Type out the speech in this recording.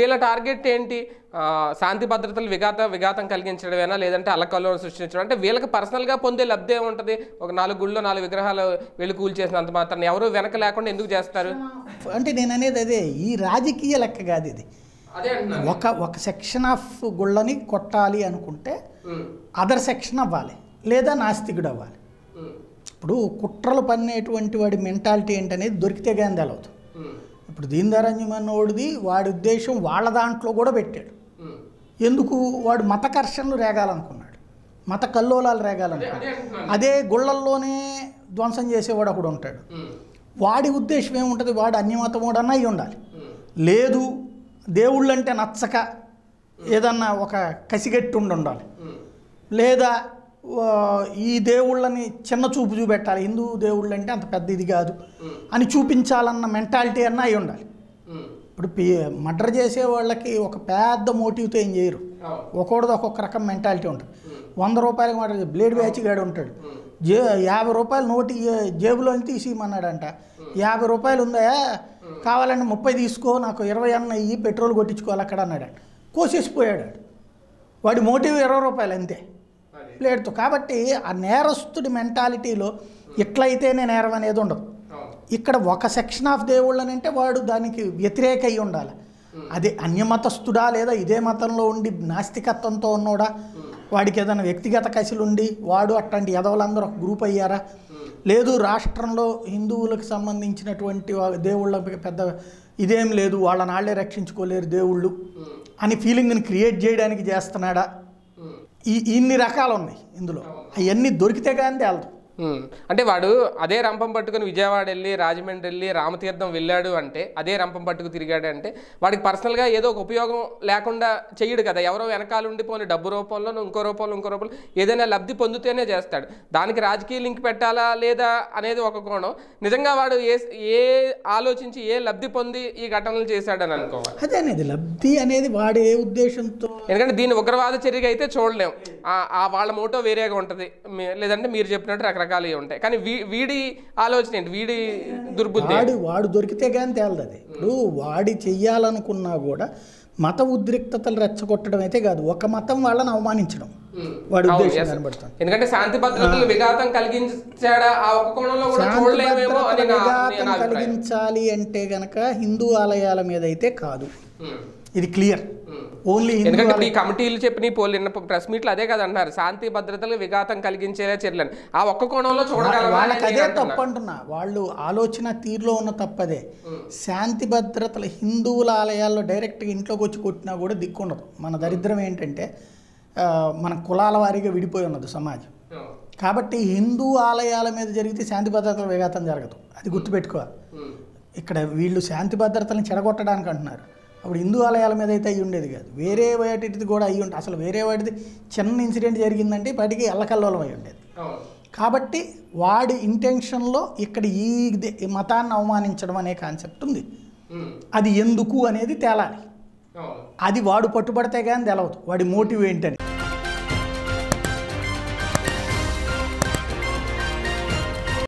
వీళ్ళ టార్గెట్ ఏంటి ఆ, శాంతి భద్రతలు విఘాత విఘాతం కలిగించడమేనా లేదంటే అల్లకల్లోని సృష్టించడం అంటే వీళ్ళకి పర్సనల్గా పొందే లబ్ధి ఏముంటుంది ఒక నాలుగు గుళ్ళు నాలుగు విగ్రహాలు వీళ్ళు కూల్ చేసినంత మాత్రం ఎవరు వెనక లేకుండా ఎందుకు చేస్తారు అంటే నేను అనేది అదే ఈ రాజకీయ లెక్క కాదు ఇది అదే అంటున్నాను ఒక ఒక సెక్షన్ ఆఫ్ గుళ్ళని కొట్టాలి అనుకుంటే ఉమ్, అదర్ సెక్షన్ అవ్వాలి లేదా నాస్తికుడు అవ్వాలి ఉమ్, ఇప్పుడు కుట్రలు పన్నేటువంటి వాడి మెంటాలిటీ ఏంటనేది దొరికితే కానీ తెలవదు ఉమ్, ఇప్పుడు దీనదరంజమన్నోడిది వాడి ఉద్దేశం వాళ్ళ దాంట్లో కూడా పెట్టాడు ఉమ్. ఎందుకు వాడు మత కర్షణలు రేగాలనుకున్నాడు మత కల్లోలాలు రేగాలనుకున్నాడు అదే అంటున్నాను అదే గుళ్ళల్లోనే ధ్వంసం చేసేవాడు ఒకడు ఉంటాడు ఉమ్, వాడి ఉద్దేశం ఏముంటుంది వాడు అన్యమతమోడన్నా అయి ఉండాలి ఉమ్, లేదు దేవుళ్ళంటే నచ్చక ఏదన్నా ఒక కసిగట్టి ఉండి ఉండాలి ఉమ్, లేదా ఆ, ఈ దేవుళ్ళని చిన్న చూపు చూపెట్టాలి హిందూ దేవుళ్ళు అంటే అంత పెద్ద ఇది కాదు ఉమ్, అని చూపించాలన్న మెంటాలిటీ అన్నా అయి ఉండాలి ఉమ్. ఇప్పుడు మర్డర్ చేసే వాళ్ళకి ఒక పెద్ద మోటివ్తో ఏం చేయరు అవును. ఒక్కొక్కడిది ఒక్కొక్క రకం మెంటాలిటీ ఉంటుంది ఉమ్, వంద రూపాయలకి మాట బ్లేడ్ బ్యాచ్ గాడు ఉంటాడు ఉమ్, జే యాభై రూపాయలు నోటి జేబులో తీసి ఇమ్మన్నాడంట యాభై రూపాయలు ఉందా కావాలంటే ముప్పై తీసుకో నాకు ఇరవై అన్న ఇయ్యి పెట్రోల్ కొట్టించుకోవాలి అక్కడ అన్నాడు కోసేసిపోయాడు వాడు. వాడి మోటివ్ ఇరవై రూపాయలు అంతే అది. ప్లేట్తో కాబట్టి ఆ నేరస్తుడి మెంటాలిటీలో ఇట్లయితేనే నేరం అనేది ఉండదు అవును. ఇక్కడ ఒక సెక్షన్ ఆఫ్ దేవుళ్ళని అంటే వాడు దానికి వ్యతిరేక అయి ఉండాలి అదే అన్యమతస్థుడా లేదా ఇదే మతంలో ఉండి నాస్తికత్వంతో ఉన్నోడా వాడికి ఏదైనా వ్యక్తిగత కసిలు ఉండి వాడు అట్లాంటి ఎదవలందరూ ఒక గ్రూప్ అయ్యారా లేదు రాష్ట్రంలో హిందువులకు సంబంధించినటువంటి వా- దేవుళ్ళకి పెద్ద ఇదేం లేదు వాళ్ళని వాళ్ళే రక్షించుకోలేరు దేవుళ్ళు ఉమ్, అని ఫీలింగ్ని క్రియేట్ చేయడానికి చేస్తున్నాడా ఉమ్. ఈ ఇన్ని రకాలు ఉన్నాయి ఇందులో అవన్నీ దొరికితే కానీ తేలదు ఉమ్. అంటే వాడు అదే రంపం పట్టుకుని విజయవాడ వెళ్ళి రాజమండ్రి వెళ్ళి రామతీర్థం వెళ్ళాడు అంటే అదే రంపం పట్టుకు తిరిగాడు అంటే వాడికి పర్సనల్గా ఏదో ఒక ఉపయోగం లేకుండా చెయ్యడు కదా ఎవరో వెనకాల ఉండిపోని డబ్బు రూపంలో ఇంకో రూపంలో ఇంకో రూపంలో ఏదైనా లబ్ధి పొందితేనే చేస్తాడు దానికి రాజకీయ లింక్ పెట్టాలా లేదా అనేది ఒక కోణం నిజంగా వాడు ఏ ఏ ఆలోచించి ఏ లబ్ధి పొంది ఈ ఘటనలు చేశాడని అనుకోవాలి అదే అనేది లబ్ధి అనేది వాడు ఏ ఉద్దేశంతో ఎందుకంటే దీన్ని ఉగ్రవాద చర్యగా అయితే చూడలేం ఆ- ఆ వాళ్ళ మోటో వేరేగా ఉంటుంది మీ- లేదంటే మీరు చెప్పినట్టు రకరకాలు ఉంటాయి కానీ వీ- వీడి ఆలోచన ఏంటి వీడి దుర్బుద్ధి వాడు వాడు దొరికితే కానీ తేలదు అది ఇప్పుడు వాడి చెయ్యాలనుకున్నా కూడా మత ఉద్రిక్తతలు రెచ్చగొట్టడం అయితే కాదు ఒక మతం వాళ్ళని అవమానించడం ఉమ్. వాడి అవును, ఉద్దేశం yes. కనబడుతుంది ఎందుకంటే శాంతి భద్రతలు విఘాతం కలిగించాడా ఆ ఒక్క కోణంలో కూడా శాంతి చూడలేమేమో అని భద్రతల నా విఘాతం నా అభిప్రాయం కలిగించాలి అంటే గనక హిందూ ఆలయాల మీద అయితే కాదు ఉమ్, ఇది క్లియర్ ఉమ్. ఓన్లీ హిందూ ఎందుకంటే ఇప్పుడు ఈ కమిటీలు చెప్పిన పోల్ నిన్న ప్రెస్ మీట్లు అదే కదా అంటున్నారు శాంతి భద్రతలు విఘాతం కలిగించేలా చర్యలని ఆ ఒక్క కోణంలో చూడగలమా వాళ్ళకి అని అదే నేను తప్పు అంటున్నా. అంటున్నా వాళ్ళు ఆలోచన తీరులో ఉన్న తప్పదే శాంతి భద్రతలు హిందువుల ఆలయాల్లో డైరెక్ట్గా ఇంట్లోకి వచ్చి కొట్టినా కూడా దిక్కుండదు మన దరిద్రం ఏంటంటే ఆ, మన కులాల వారీగా విడిపోయి ఉన్నది సమాజం ఉమ్, కాబట్టి హిందూ ఆలయాల మీద జరిగితే శాంతి భద్రతల విఘాతం జరగదు అది గుర్తుపెట్టుకోవాలి ఉమ్, ఇక్కడ వీళ్ళు శాంతి భద్రతలను చెడగొట్టడానికి అంటున్నారు అప్పుడు హిందూ ఆలయాల మీద అయితే అయ్యి ఉండేది కాదు వేరే వాటిది కూడా అయ్యి ఉంటుంది అసలు వేరే వాటిది చిన్న ఇన్సిడెంట్ జరిగిందంటే ఇప్పటికీ అల్లకల్లోలం అయి ఉండేది అవును. కాబట్టి వాడి ఇంటెన్షన్లో ఇక్కడ ఈ ది- ఈ మతాన్ని అవమానించడం అనే కాన్సెప్ట్ ఉంది ఉమ్, అది ఎందుకు అనేది తేలాలి అవును అది వాడు పట్టుబడితే కానీ తెలవదు వాడి మోటివ్ ఏంటని